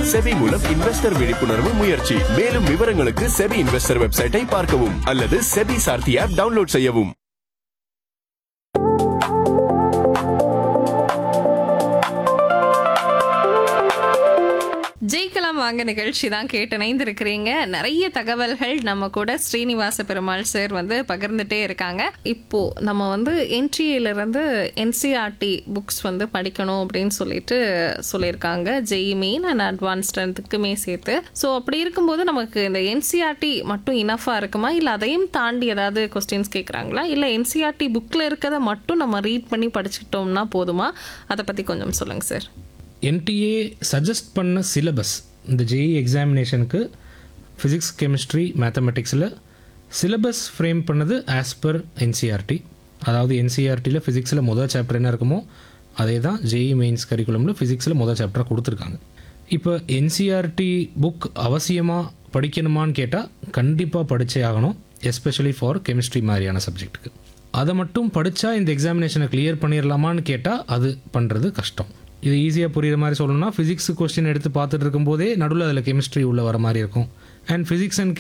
SEBI மூலம் investor விழிப்புணர்வு முயற்சி மேலும் விவரங்களுக்கு செபி இன்வெஸ்டர் வெப்சைட்டை பார்க்கவும் அல்லது செபி சார்த்தி ஆப் டவுன்லோட் செய்யவும் ஜெயிக்கலாம் வாங்க நிகழ்ச்சி தான் கேட்டு இணைந்திருக்கிறீங்க நிறைய தகவல்கள் நம்ம கூட ஸ்ரீனிவாச பெருமாள் சார் வந்து பகிர்ந்துட்டே இருக்காங்க இப்போ நம்ம வந்து என்ட்ரியில இருந்து என்சிஆர்டி புக்ஸ் வந்து படிக்கணும் அப்படின்னு சொல்லிட்டு சொல்லியிருக்காங்க ஜெய் மெயின் அண்ட் அட்வான்ஸ்டுக்குமே சேர்த்து ஸோ அப்படி இருக்கும்போது நமக்கு இந்த என்சிஆர்டி மட்டும் இனஃபாக இருக்குமா இல்லை அதையும் தாண்டி ஏதாவது கொஸ்டின்ஸ் கேட்குறாங்களா இல்லை என்சிஆர்டி புக்கில் இருக்கிறத மட்டும் நம்ம ரீட் பண்ணி படிச்சுக்கிட்டோம்னா போதுமா அதை பற்றி கொஞ்சம் சொல்லுங்கள் சார் என்டிஏ சஜஸ்ட் பண்ண சிலபஸ் இந்த ஜேஇ எக்ஸாமினேஷனுக்கு ஃபிசிக்ஸ் கெமிஸ்ட்ரி மேத்தமெட்டிக்ஸில் சிலபஸ் ஃப்ரேம் பண்ணது ஆஸ் பர் என்சிஆர்டி அதாவது என்சிஆர்டியில் ஃபிசிக்ஸில் முதல் சாப்டர் என்ன இருக்குமோ அதே தான் ஜேஇ மெயின்ஸ் கரிக்குலமில் ஃபிசிக்ஸில் முதல் சாப்டராக கொடுத்துருக்காங்க இப்போ என்சிஆர்டி புக் அவசியமாக படிக்கணுமான்னு கேட்டால் கண்டிப்பாக படிச்சே ஆகணும் எஸ்பெஷலி ஃபார் கெமிஸ்ட்ரி மாதிரியான சப்ஜெக்ட்டுக்கு அதை மட்டும் படித்தா இந்த எக்ஸாமினேஷனை கிளியர் பண்ணிடலாமான்னு கேட்டால் அது பண்ணுறது கஷ்டம் இது ஈஸியாக புரியுற மாதிரி சொல்லணும்னா ஃபிசிக்ஸ் கொஸ்டின் எடுத்து பார்த்துட்டு இருக்கும்போதே நடுவில் அதில் கெமிஸ்ட்ரி உள்ள வர மாதிரி இருக்கும் அண்ட் ஃபிசிக்ஸ் அண்ட்